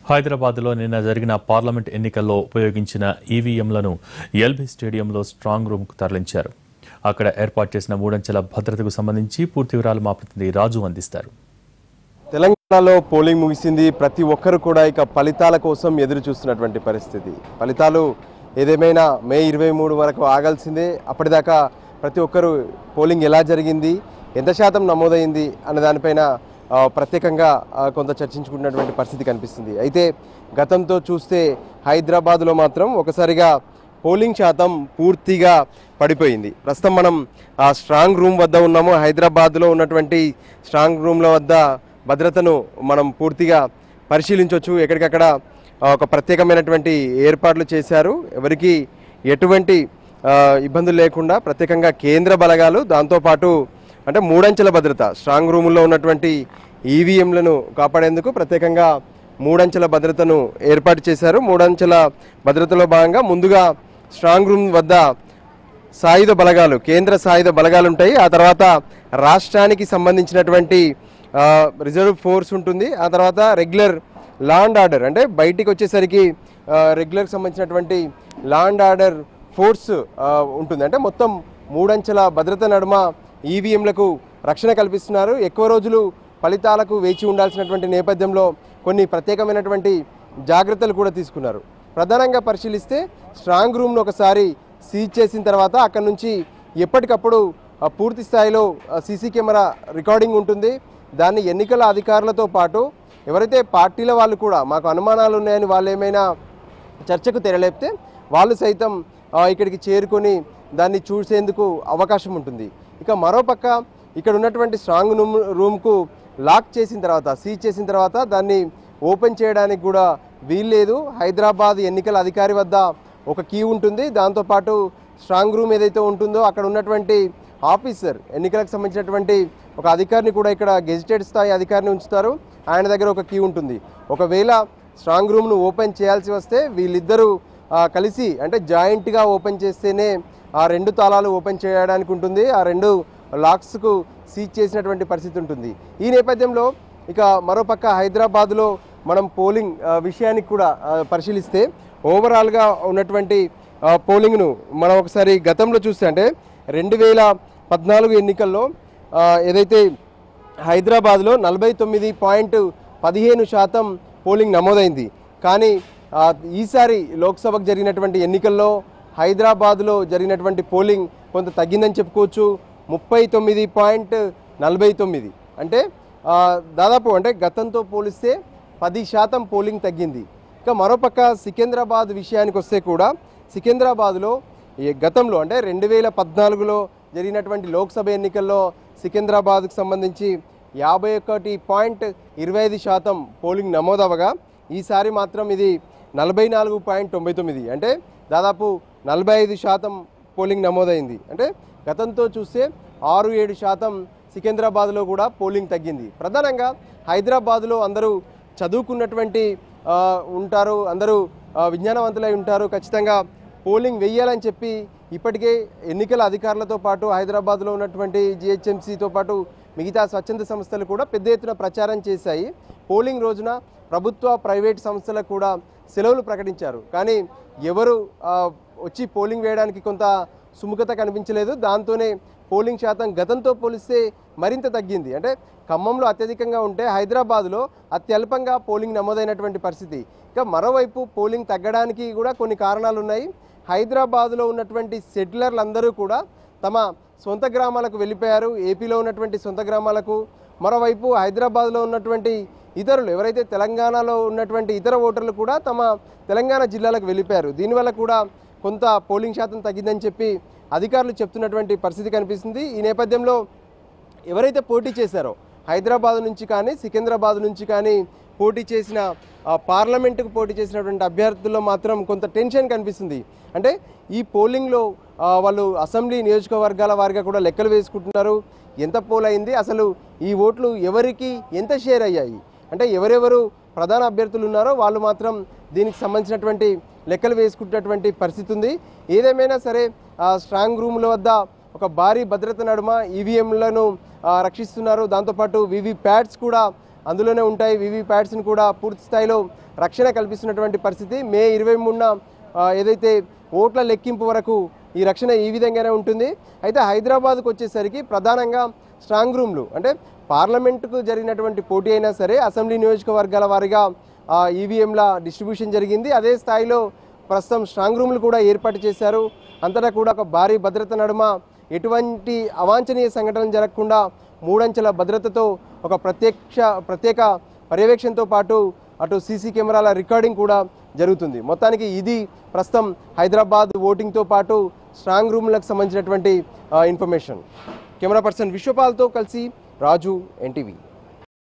హైదరాబాద్లో నిన్న జరిగిన పార్లమెంట్ ఎన్నికల్లో ఉపయోగించిన ఈవీఎంలను ఎల్బీ స్టేడియంలో స్ట్రాంగ్ రూమ్కు తరలించారు అక్కడ ఏర్పాటు చేసిన మూడంచెల భద్రతకు సంబంధించి పూర్తి వివరాలు మా ప్రతినిధి రాజు అందిస్తారు తెలంగాణలో పోలింగ్ ముగిసింది ప్రతి ఒక్కరు కూడా ఇక ఫలితాల కోసం ఎదురు చూస్తున్నటువంటి పరిస్థితి ఫలితాలు ఏదేమైనా మే ఇరవై మూడు వరకు ఆగాల్సిందే అప్పటిదాకా ప్రతి ఒక్కరు పోలింగ్ ఎలా జరిగింది ఎంత శాతం నమోదైంది అన్న దానిపైన ఆ, ప్రత్యేకంగా ఆ, కొంత చర్చించుకున్నటువంటి పరిస్థితి కనిపిస్తుంది అయితే గతంతో చూస్తే హైదరాబాద్లో మాత్రం ఒకసారిగా పోలింగ్ శాతం పూర్తిగా పడిపోయింది ప్రస్తుతం మనం ఆ స్ట్రాంగ్ రూమ్ వద్ద ఉన్నాము హైదరాబాద్లో ఉన్నటువంటి స్ట్రాంగ్ రూమ్ల వద్ద భద్రతను మనం పూర్తిగా పరిశీలించవచ్చు ఎక్కడికక్కడ ఆ, ఒక ప్రత్యేకమైనటువంటి ఏర్పాట్లు చేశారు ఎవరికి ఎటువంటి ఆ, ఇబ్బందులు లేకుండా ప్రత్యేకంగా కేంద్ర బలగాలు దాంతోపాటు అంటే మూడంచెల భద్రత స్ట్రాంగ్ రూముల్లో ఉన్నటువంటి ఈవీఎంలను కాపాడేందుకు ప్రత్యేకంగా మూడంచెల భద్రతను ఏర్పాటు చేశారు మూడంచెల భద్రతలో భాగంగా ముందుగా స్ట్రాంగ్ రూమ్ వద్ద సాయుధ బలగాలు కేంద్ర సాయుధ బలగాలు ఉంటాయి ఆ తర్వాత రాష్ట్రానికి సంబంధించినటువంటి ఆ, రిజర్వ్ ఫోర్స్ ఉంటుంది ఆ తర్వాత రెగ్యులర్ లా అండ్ ఆర్డర్ అంటే బయటికి వచ్చేసరికి ఆ, రెగ్యులర్కి సంబంధించినటువంటి లా అండ్ ఆర్డర్ ఫోర్స్ ఆ, ఉంటుంది అంటే మొత్తం మూడంచెల భద్రత నడుమ ఈవీఎంలకు రక్షణ కల్పిస్తున్నారు ఎక్కువ రోజులు ఫలితాలకు వేచి ఉండాల్సినటువంటి నేపథ్యంలో కొన్ని ప్రత్యేకమైనటువంటి జాగ్రత్తలు కూడా తీసుకున్నారు ప్రధానంగా పరిశీలిస్తే స్ట్రాంగ్ రూమ్ను ఒకసారి సీజ్ చేసిన తర్వాత అక్కడ నుంచి ఎప్పటికప్పుడు ఆ, పూర్తి స్థాయిలో సీసీ కెమెరా రికార్డింగ్ ఉంటుంది దాన్ని ఎన్నికల అధికారులతో పాటు ఎవరైతే పార్టీల వాళ్ళు కూడా మాకు అనుమానాలు ఉన్నాయని వాళ్ళు ఏమైనా చర్చకు తెరలేపితే వాళ్ళు సైతం ఆ, ఇక్కడికి చేరుకొని దాన్ని చూసేందుకు అవకాశం ఉంటుంది ఇక మరోపక్క ఇక్కడ ఉన్నటువంటి స్ట్రాంగ్ రూమ్ రూమ్కు లాక్ చేసిన తర్వాత సీజ్ చేసిన తర్వాత దాన్ని ఓపెన్ చేయడానికి కూడా వీల్లేదు హైదరాబాద్ ఎన్నికల అధికారి వద్ద ఒక కీ ఉంటుంది దాంతోపాటు స్ట్రాంగ్ రూమ్ ఏదైతే ఉంటుందో అక్కడ ఉన్నటువంటి ఆఫీసర్ ఎన్నికలకు సంబంధించినటువంటి ఒక అధికారిని కూడా ఇక్కడ గెజిటెడ్ స్థాయి అధికారిని ఉంచుతారు ఆయన దగ్గర ఒక కీ ఉంటుంది ఒకవేళ స్ట్రాంగ్ రూమ్ను ఓపెన్ చేయాల్సి వస్తే వీళ్ళిద్దరూ ఆ, కలిసి అంటే జాయింట్గా ఓపెన్ చేస్తేనే ఆ రెండు తాళాలు ఓపెన్ చేయడానికి ఉంటుంది ఆ రెండు లాక్స్కు సీజ్ చేసినటువంటి పరిస్థితి ఉంటుంది ఈ నేపథ్యంలో ఇక మరోపక్క హైదరాబాద్లో మనం పోలింగ్ ఆ, విషయానికి కూడా ఆ, పరిశీలిస్తే ఓవరాల్గా ఉన్నటువంటి ఆ, పోలింగ్ను మనం ఒకసారి గతంలో చూస్తే అంటే రెండు వేల పద్నాలుగు ఎన్నికల్లో ఆ, ఏదైతే హైదరాబాద్లో నలభై తొమ్మిది పాయింట్ పదిహేను శాతం పోలింగ్ నమోదైంది కానీ ఆ, ఈసారి లోక్సభకు జరిగినటువంటి ఎన్నికల్లో హైదరాబాద్లో జరిగినటువంటి పోలింగ్ కొంత తగ్గిందని చెప్పుకోవచ్చు ముప్పై తొమ్మిది పాయింట్ నలభై తొమ్మిది అంటే ఆ, దాదాపు అంటే గతంతో పోలిస్తే పది శాతం పోలింగ్ తగ్గింది ఇక మరోపక్క సికింద్రాబాద్ విషయానికి వస్తే కూడా సికింద్రాబాద్లో ఈ గతంలో అంటే రెండు వేల పద్నాలుగులో జరిగినటువంటి లోక్సభ ఎన్నికల్లో సికింద్రాబాద్కు సంబంధించి యాభై ఒకటి పాయింట్ ఇరవై ఐదు శాతం పోలింగ్ నమోదవగా ఈసారి మాత్రం ఇది నలభై నాలుగు పాయింట్ తొంభై తొమ్మిది అంటే దాదాపు నలభై ఐదు శాతం పోలింగ్ నమోదైంది అంటే గతంతో చూస్తే ఆరు ఏడు శాతం సికింద్రాబాద్లో కూడా పోలింగ్ తగ్గింది ప్రధానంగా హైదరాబాద్లో అందరూ చదువుకున్నటువంటి ఆ, ఉంటారు అందరూ ఆ, విజ్ఞానవంతులై ఉంటారు ఖచ్చితంగా పోలింగ్ వెయ్యాలని చెప్పి ఇప్పటికే ఎన్నికల అధికారులతో పాటు హైదరాబాద్లో ఉన్నటువంటి జిహెచ్ఎంసీతో పాటు మిగతా స్వచ్ఛంద సంస్థలు కూడా పెద్ద ఎత్తున ప్రచారం చేశాయి పోలింగ్ రోజున ప్రభుత్వ ప్రైవేట్ సంస్థలకు కూడా సెలవులు ప్రకటించారు కానీ ఎవరు ఆ, వచ్చి పోలింగ్ వేయడానికి కొంత సుముఖత కనిపించలేదు దాంతోనే పోలింగ్ శాతం గతంతో పోలిస్తే మరింత తగ్గింది అంటే ఖమ్మంలో అత్యధికంగా ఉంటే హైదరాబాద్లో అత్యల్పంగా పోలింగ్ నమోదైనటువంటి పరిస్థితి ఇక మరోవైపు పోలింగ్ తగ్గడానికి కూడా కొన్ని కారణాలు ఉన్నాయి హైదరాబాద్లో ఉన్నటువంటి సెటిలర్లు అందరూ కూడా తమ సొంత గ్రామాలకు వెళ్ళిపోయారు ఏపీలో ఉన్నటువంటి సొంత గ్రామాలకు మరోవైపు హైదరాబాద్లో ఉన్నటువంటి ఇతరులు ఎవరైతే తెలంగాణలో ఉన్నటువంటి ఇతర ఓటర్లు కూడా తమ తెలంగాణ జిల్లాలకు వెళ్ళిపోయారు దీనివల్ల కూడా కొంత పోలింగ్ శాతం తగ్గిందని చెప్పి అధికారులు చెప్తున్నటువంటి పరిస్థితి కనిపిస్తుంది ఈ నేపథ్యంలో ఎవరైతే పోటీ చేశారో హైదరాబాద్ నుంచి కానీ సికింద్రాబాద్ నుంచి కానీ పోటీ చేసిన ఆ, పార్లమెంటుకు పోటీ చేసినటువంటి అభ్యర్థుల్లో మాత్రం కొంత టెన్షన్ కనిపిస్తుంది అంటే ఈ పోలింగ్లో ఆ, వాళ్ళు అసెంబ్లీ నియోజకవర్గాల వారిగా కూడా లెక్కలు వేసుకుంటున్నారు ఎంత పోల్ అయింది అసలు ఈ ఓట్లు ఎవరికి ఎంత షేర్ అయ్యాయి అంటే ఎవరెవరు ప్రధాన అభ్యర్థులు ఉన్నారో వాళ్ళు మాత్రం దీనికి సంబంధించినటువంటి లెక్కలు వేసుకుంటున్నటువంటి పరిస్థితి ఉంది ఏదేమైనా సరే ఆ స్ట్రాంగ్ రూమ్ల వద్ద ఒక భారీ భద్రత నడుమ ఈవీఎంలను రక్షిస్తున్నారు దాంతోపాటు వివి ప్యాడ్స్ కూడా అందులోనే ఉంటాయి వివి ప్యాడ్స్ని కూడా పూర్తి స్థాయిలో రక్షణ కల్పిస్తున్నటువంటి పరిస్థితి మే ఇరవై మూడున ఆ, ఏదైతే ఓట్ల లెక్కింపు వరకు ఈ రక్షణ ఈ విధంగానే ఉంటుంది అయితే హైదరాబాద్కు వచ్చేసరికి ప్రధానంగా స్ట్రాంగ్ రూమ్లు అంటే పార్లమెంటుకు జరిగినటువంటి పోటీ అయినా సరే అసెంబ్లీ నియోజకవర్గాల వారిగా ఈవీఎంల డిస్ట్రిబ్యూషన్ జరిగింది అదే స్థాయిలో ప్రస్తుతం స్ట్రాంగ్ రూమ్లు కూడా ఏర్పాటు చేశారు అంతటా కూడా ఒక భారీ భద్రత నడుమ ఎటువంటి అవాంఛనీయ సంఘటనలు జరగకుండా మూడంచెల భద్రతతో ఒక ప్రత్యక్ష ప్రత్యేక పర్యవేక్షణతో పాటు అటు సీసీ కెమెరాల రికార్డింగ్ కూడా జరుగుతుంది మొత్తానికి ఇది ప్రస్తుతం హైదరాబాద్ ఓటింగ్తో పాటు స్ట్రాంగ్ రూమ్లకు సంబంధించినటువంటి ఆ, ఇన్ఫర్మేషన్ కెమెరా పర్సన్ విశ్వపాల్తో కలిసి రాజు ఎన్టీవీ